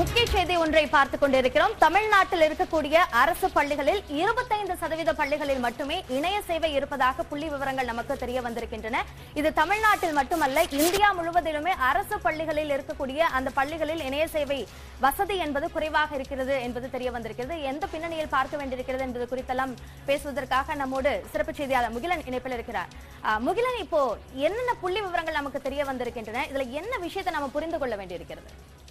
முக்கிய செய்தி ஒன்றை பார்த்துக் கொண்டிருக்கிறோம் தமிழ்நாட்டில் இருக்கக்கூடிய அரசு பள்ளிகளில் இருபத்தைந்து சதவீத பள்ளிகளில் மட்டுமே இணைய சேவை இருப்பதாக புள்ளி விவரங்கள் நமக்கு தெரிய வந்திருக்கின்றன இது தமிழ்நாட்டில் மட்டுமல்ல இந்தியா முழுவதிலுமே அரசு பள்ளிகளில் இருக்கக்கூடிய அந்த பள்ளிகளில் இணைய சேவை வசதி என்பது குறைவாக இருக்கிறது என்பது தெரிய வந்திருக்கிறது எந்த பின்னணியில் பார்க்க வேண்டியிருக்கிறது என்பது குறித்தெல்லாம் பேசுவதற்காக நம்மோடு சிறப்பு செய்தியாளர் முகிலன் இணைப்பில் இருக்கிறார் அஹ், முகிலன் இப்போ என்னென்ன புள்ளி விவரங்கள் நமக்கு தெரிய வந்திருக்கின்றன இதுல என்ன விஷயத்தை நம்ம புரிந்து கொள்ள வேண்டியிருக்கிறது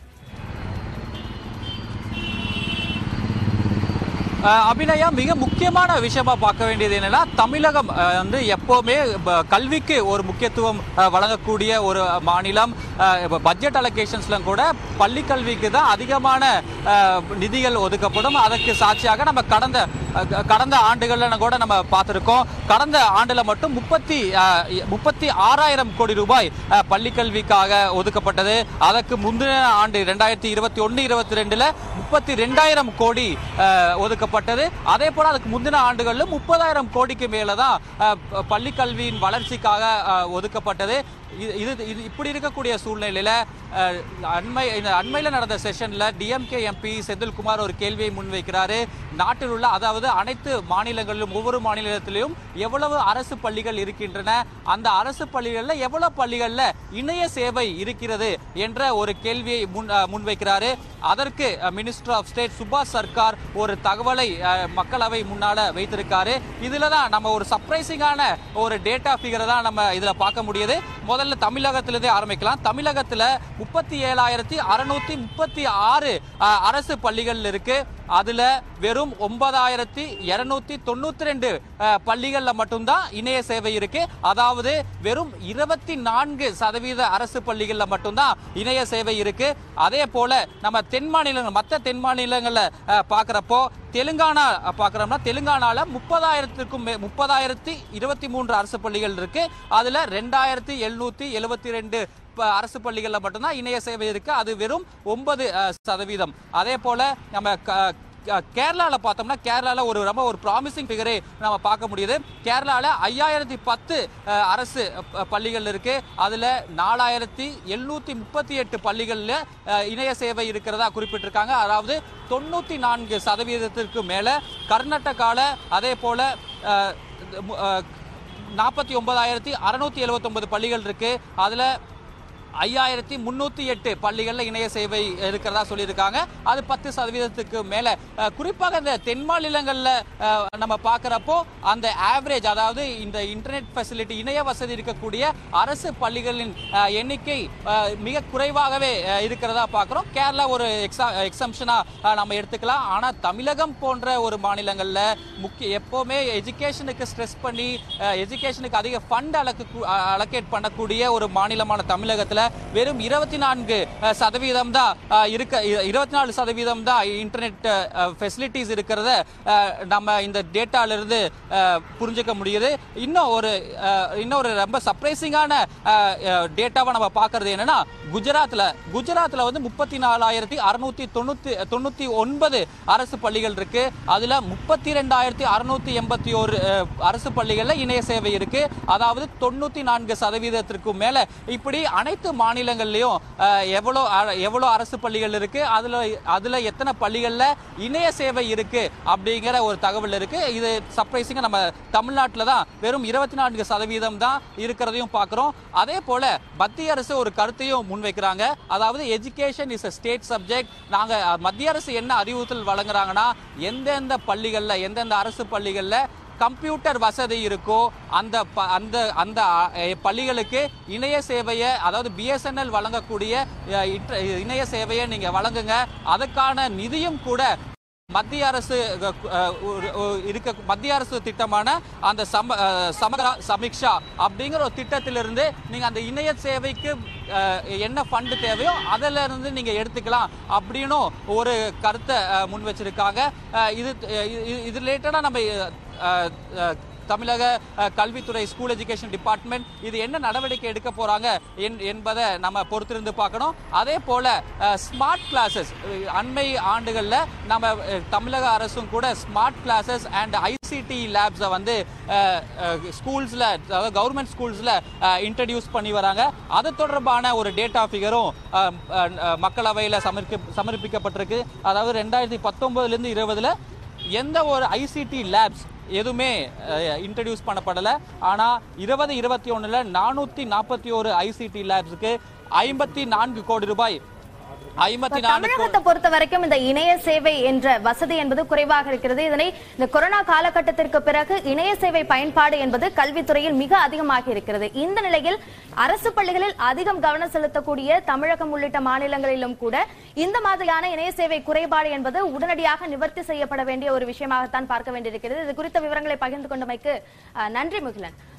அஹ் அபிநயா மிக முக்கியமான விஷயமா பார்க்க வேண்டியது என்னன்னா தமிழகம் அஹ், வந்து எப்பவுமே ப- கல்விக்கு ஒரு முக்கியத்துவம் அஹ், வழங்கக்கூடிய ஒரு மாநிலம் அஹ், இப்ப பட்ஜெட் அலோகேஷன்ஸ்ல கூட பள்ளி கல்விக்கு தான் அதிகமான அஹ், நிதிகள் ஒதுக்கப்படும் அதற்கு சாட்சியாக நம்ம கடந்த அஹ், க- கடந்த ஆண்டுகள்ல கூட நம்ம பார்த்திருக்கோம் கடந்த ஆண்டுல மட்டும் முப்பத்தி அஹ், முப்பத்தி ஆறாயிரம் கோடி ரூபாய் அஹ், பள்ளி கல்விக்காக ஒதுக்கப்பட்டது அதற்கு முந்தின ஆண்டு ரெண்டாயிரத்தி இருபத்தி ஒன்னு இருபத்தி ரெண்டுல முப்பத்தி ரெண்டாயிரம் கோடி அஹ், ஒதுக்கப்பட்டது அதே போல அதுக்கு முந்தின ஆண்டுகளில் முப்பதாயிரம் கோடிக்கு மேலதான் அஹ், ப- பள்ளி கல்வியின் வளர்ச்சிக்காக அஹ், ஒதுக்கப்பட்டது இது இது- இது இப்படி இருக்கக்கூடிய சூழ்நிலையில அஹ், அண்மை இந்த அண்மையில நடந்த செஷன்ல டிஎம்கே எம்பி செந்தில்குமார் ஒரு கேள்வியை முன்வைக்கிறாரு நாட்டில் உள்ள அதாவது அனைத்து மாநிலங்களிலும் ஒவ்வொரு மாநிலத்திலும் எவ்வளவு அரசு பள்ளிகள் இருக்கின்றன அந்த அரசு பள்ளிகள்ல எவ்வளவு பள்ளிகள்ல இணைய சேவை இருக்கிறது என்ற ஒரு கேள்வியை முன் அஹ், முன்வைக்கிறாரு அதற்கு மினிஸ்டர் ஆஃப் ஸ்டேட் சுபாஷ் சர்க்கார் ஒரு தகவலை அஹ், மக்களவை முன்னால வைத்திருக்காரு இதுல தான் நம்ம ஒரு சர்ப்ரைசிங்கான ஒரு டேட்டா ஃபிகரை தான் நம்ம இதுல பார்க்க முடியுது முதல்ல தமிழகத்திலிருந்தே ஆரம்பிக்கலாம் தமிழகத்துல முப்பத்தி ஏழாயிரத்தி அறுநூத்தி முப்பத்தி ஆறு அரசு பள்ளிகள் இருக்கு அதுல வெறும் ஒன்பதாயிரத்தி இருநூத்தி தொண்ணூத்தி ரெண்டு பள்ளிகள்ல மட்டும்தான் இணைய சேவை இருக்கு அதாவது வெறும் இருபத்தி நான்கு சதவீத அரசு பள்ளிகள்ல மட்டும்தான் இணைய சேவை இருக்கு அதே போல நம்ம தென் மாநிலங்கள் மற்ற தென் மாநிலங்கள்ல அஹ், பார்க்கறப்போ தெலுங்கானா அஹ், பார்க்கறோம்னா தெலுங்கானால முப்பதாயிரத்துக்கும் மே- முப்பதாயிரத்தி இருபத்தி மூன்று அரசு பள்ளிகள் இருக்கு அதுல ரெண்டாயிரத்தி எழுநூத்தி எழுபத்தி ரெண்டு அரசு பள்ளிகள்ல மட்டும்தான் இணைய சேவை இருக்கு அது வெறும் ஒன்பது அஹ், சதவீதம் அதே போல நம்ம க- க- கேரளால பார்த்தோம்னா கேரளால ஒரு ரொம்ப ஒரு ப்ராமிசிங் ஃபிகரை நம்ம பார்க்க முடியுது கேரளால ஐயாயிரத்தி பத்து அஹ், அரசு அஹ், பள்ளிகள் இருக்கு அதுல நாலாயிரத்தி எழுநூத்தி முப்பத்தி எட்டு பள்ளிகள்ல அஹ், இணைய சேவை இருக்கிறதா குறிப்பிட்டிருக்காங்க அதாவது தொண்ணூத்தி நான்கு சதவீதத்திற்கு மேல கர்நாடகால அதே போல அஹ், மு- அஹ், நாற்பத்தி ஒன்பதாயிரத்தி அறுநூத்தி எழுபத்தொன்பது பள்ளிகள் இருக்கு அதுல ஐயாயிரத்தி முன்னூத்தி எட்டு பள்ளிகள்ல இணைய சேவை இருக்கிறதா சொல்லியிருக்காங்க அது பத்து சதவீதத்துக்கு மேல அஹ், குறிப்பாக இந்த தென் மாநிலங்கள்ல அஹ், நம்ம பார்க்கறப்போ அந்த ஆவரேஜ் அதாவது இந்த இன்டர்நெட் ஃபெசிலிட்டி இணைய வசதி இருக்கக்கூடிய அரசு பள்ளிகளின் அஹ், எண்ணிக்கை அஹ், மிக குறைவாகவே அஹ், இருக்கிறதா பார்க்கிறோம் கேரளா ஒரு எக்ஸா எக்ஸம்ஷனா நம்ம எடுத்துக்கலாம் ஆனா தமிழகம் போன்ற ஒரு மாநிலங்கள்ல முக்கிய எப்பவுமே எஜுகேஷனுக்கு ஸ்ட்ரெஸ் பண்ணி எஜுகேஷனுக்கு அதிக ஃபண்ட் அலோகேட் பண்ணக்கூடிய ஒரு மாநிலமான தமிழகத்துல வெறும் இருபத்தி நான்கு சதவீதம் தான் அஹ், இருக்க இருபத்தி நாலு சதவீதம் தான் இன்டர்நெட் ஃபெசிலிட்டிஸ் இருக்கிறத அஹ், நம்ம இந்த டேட்டால இருந்து அஹ், புரிஞ்சுக்க முடியுது இன்னும் ஒரு அஹ், இன்னொரு ரொம்ப சர்ப்ரைசிங்கான டேட்டாவை நம்ம பார்க்கறது என்னன்னா குஜராத்ல குஜராத்ல வந்து முப்பத்தி நாலாயிரத்தி அறுநூத்தி தொண்ணூத்தி தொண்ணூத்தி ஒன்பது அரசு பள்ளிகள் இருக்கு அதுல முப்பத்தி ரெண்டாயிரத்தி அறுநூத்தி எண்பத்தி ஒரு அரசு பள்ளிகள்ல இணைய சேவை இருக்கு அதாவது தொண்ணூத்தி நான்கு சதவீதத்திற்கும் மேல இப்படி அனைத்து மாநிலங்கள்லயும் அஹ், எவ்வளவு அ- எவ்வளவு அரசு பள்ளிகள் இருக்கு அதுல அதுல எத்தனை பள்ளிகள்ல இணைய சேவை இருக்கு அப்படிங்கிற ஒரு தகவல் இருக்கு இது சர்ப்ரைசிங்கா நம்ம தமிழ்நாட்டில் தான் வெறும் இருபத்தி நான்கு சதவீதம் தான் இருக்கிறதையும் பார்க்கிறோம் அதே போல மத்திய அரசு ஒரு கருத்தையும் முன்வைக்கிறாங்க அதாவது education is a state subject நாங்க அஹ், மத்திய அரசு என்ன அறிவுறுத்தல் வழங்குறாங்கன்னா எந்தெந்த பள்ளிகள்ல எந்தெந்த அரசு பள்ளிகள்ல கம்ப்யூட்டர் வசதி இருக்கோ அந்த ப- அந்த அந்த அஹ், பள்ளிகளுக்கு இணைய சேவையை அதாவது பிஎஸ்என்எல் வழங்கக்கூடிய அஹ், இன்ட- இணைய சேவையை நீங்க வழங்குங்க அதுக்கான நிதியும் கூட மத்திய அரசு அஹ், அஹ், ஒரு- ஒரு இருக்க மத்திய அரசு திட்டமான அந்த சம அஹ், சமகரா சமீக்ஷா அப்படிங்கிற ஒரு திட்டத்திலிருந்து நீங்க அந்த இணைய சேவைக்கு அஹ், என்ன ஃபண்ட் தேவையோ அதில் இருந்து நீங்க எடுத்துக்கலாம் அப்படின்னும் ஒரு கருத்தை அஹ், முன் வச்சிருக்காங்க அஹ், இது அஹ், இது- இது ரிலேட்டடா நம்ம அஹ், அஹ், தமிழக அஹ், கல்வித்துறை ஸ்கூல் எஜுகேஷன் டிபார்ட்மெண்ட் இது என்ன நடவடிக்கை எடுக்க போறாங்க என்- என்பதை நம்ம பொறுத்திருந்து பார்க்கணும் அதே போல ஸ்மார்ட் கிளாஸஸ் அண்மை ஆண்டுகள்ல நம்ம அஹ், தமிழக அரசும் கூட ஸ்மார்ட் கிளாஸஸ் அண்ட் ஐசிடி லேப்ஸை வந்து ஸ்கூல்ஸ்ல அதாவது கவர்மெண்ட் ஸ்கூல்ஸ்ல இன்ட்ரடியூஸ் பண்ணி வராங்க அது தொடர்பான ஒரு டேட்டா ஃபிகரும் மக்களவையில் சமர்ப்பி சமர்ப்பிக்கப்பட்டிருக்கு அதாவது ரெண்டாயிரத்தி பத்தொன்பதுல இருந்து இருபதுல எந்த ஒரு ஐசிடி லேப்ஸ் எதுவுமே இன்ட்ரடியூஸ் பண்ணப்படல ஆனா இருபது இருபத்தி ஒண்ணுல நானூத்தி நாற்பத்தி ஒரு ஐசிடி லேப்ஸுக்கு ஐம்பத்தி நான்கு கோடி ரூபாய் ஐம்பத்தி நான்கு கோடி தமிழகத்தை பொறுத்த வரைக்கும் இந்த இணைய சேவை என்ற வசதி என்பது குறைவாக இருக்கிறது இதனை இந்த கொரோனா காலகட்டத்திற்கு பிறகு இணைய சேவை பயன்பாடு என்பது கல்வித்துறையில் மிக அதிகமாக இருக்கிறது இந்த நிலையில் அரசு பள்ளிகளில் அதிகம் கவனம் செலுத்தக்கூடிய தமிழகம் உள்ளிட்ட மாநிலங்களிலும் கூட இந்த மாதிரியான இணைய சேவை குறைபாடு என்பது உடனடியாக நிவர்த்தி செய்யப்பட வேண்டிய ஒரு விஷயமாகத்தான் பார்க்க வேண்டியிருக்கிறது இது குறித்த விவரங்களை பகிர்ந்து கொண்டமைக்கு அஹ், நன்றி முகிலன்